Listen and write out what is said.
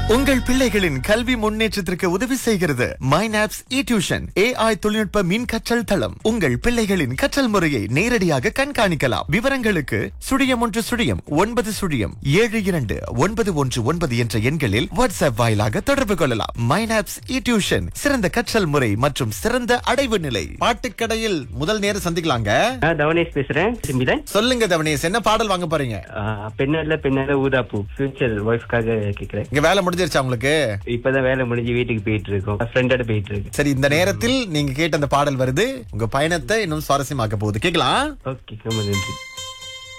உங்கள் பிள்ளைகளின் கல்வி முன்னேற்றத்திற்கு உதவி செய்கிறது மைனாப்ஸ் இ டியூஷன் ஏஐ தொழில்நுட்ப மின் கற்றல் தளம் உங்கள் பிள்ளைகளின் கற்றல் முறையை நேரடியாக கண்காணிக்கலாம் விவரங்களுக்கு சுழியம் ஒன்று சுழியம் ஒன்பது சுழியம் ஏழு இரண்டு ஒன்பது ஒன்று ஒன்பது என்ற எண்களில் வாட்ஸ்அப் வாயிலாக தொடர்பு கொள்ளலாம் மைனாப்ஸ் இ டியூஷன் சிறந்த கற்றல் முறை மற்றும் சிறந்த அடைவு நிலை பாட்டுக்கடையில் முதல் நேரம் சந்திக்கலாங்க நான் தவனேஷ் பேசுறேன் சிம்பிதன் சொல்லுங்க தவனேஷ் என்ன பாடல் வாங்க போறீங்க பெண்ணல்ல பெண்ணல்ல ஊதாப்பூ ஃபியூச்சர் ஒய்ஃப்காக கேக்குறேன் இங்க வேலை முடிஞ்சிருச்சா உங்களுக்கு இப்பதான் வேலை முடிஞ்சு வீட்டுக்கு போயிட்டு இருக்கோம் ஃப்ரெண்டோட போயிட்டு இருக்கு சரி இந்த நேரத்தில் நீங்க கேட்ட அந்த பாடல் வருது உங்க பயணத்தை இன்னும் சுவாரஸ்யமாக்க போகுது கேக்கலாம் ஓகே ரொம்ப நன்றி